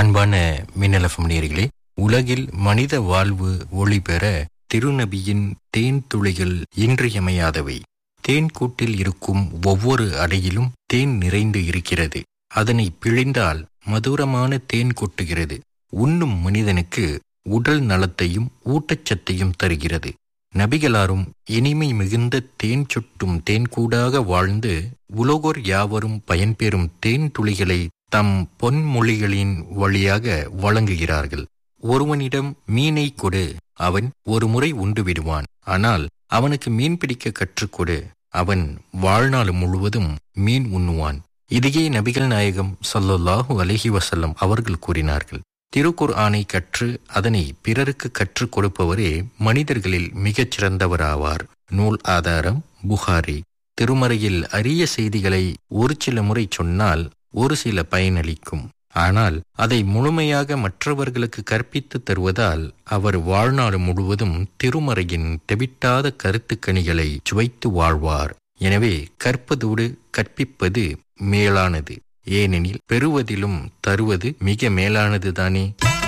அன்பான மின்னலஃபம் நேர்களே உலகில் மனித வாழ்வு ஒளி பெற திருநபியின் தேன் துளிகள் இன்றியமையாதவை தேன் கூட்டில் இருக்கும் ஒவ்வொரு அடையிலும் தேன் நிறைந்து இருக்கிறது அதனை பிழிந்தால் மதுரமான தேன் கொட்டுகிறது உண்ணும் மனிதனுக்கு உடல் நலத்தையும் ஊட்டச்சத்தையும் தருகிறது நபிகளாரும் இனிமை மிகுந்த தேன் சுட்டும் தேன்கூடாக வாழ்ந்து உலகோர் யாவரும் பயன்பெறும் தேன் துளிகளை தம் பொன்மொழிகளின் வழியாக வழங்குகிறார்கள் ஒருவனிடம் மீனை கொடு அவன் ஒரு முறை உண்டு விடுவான் ஆனால் அவனுக்கு மீன் பிடிக்க கற்றுக்கொடு அவன் வாழ்நாள் முழுவதும் மீன் உண்ணுவான் இதையே நபிகள் நாயகம் ஸல்லல்லாஹு அலைஹி வஸல்லம் அவர்கள் கூறினார்கள் திருக்குர் ஆணை கற்று அதனை பிறருக்கு கற்றுக் கொடுப்பவரே மனிதர்களில் மிகச் சிறந்தவராவார் நூல் ஆதாரம் புகாரி திருமறையில் அரிய செய்திகளை ஒரு சில முறை சொன்னால் ஒரு சில பயனளிக்கும் ஆனால் அதை முழுமையாக மற்றவர்களுக்கு கற்பித்து தருவதால் அவர் வாழ்நாள் முழுவதும் திருமறையின் தெவிட்டாத கருத்துக்கணிகளை சுவைத்து வாழ்வார் எனவே கற்பதோடு கற்பிப்பது மேலானது ஏனெனில் பெறுவதிலும் தருவது மிக மேலானதுதானே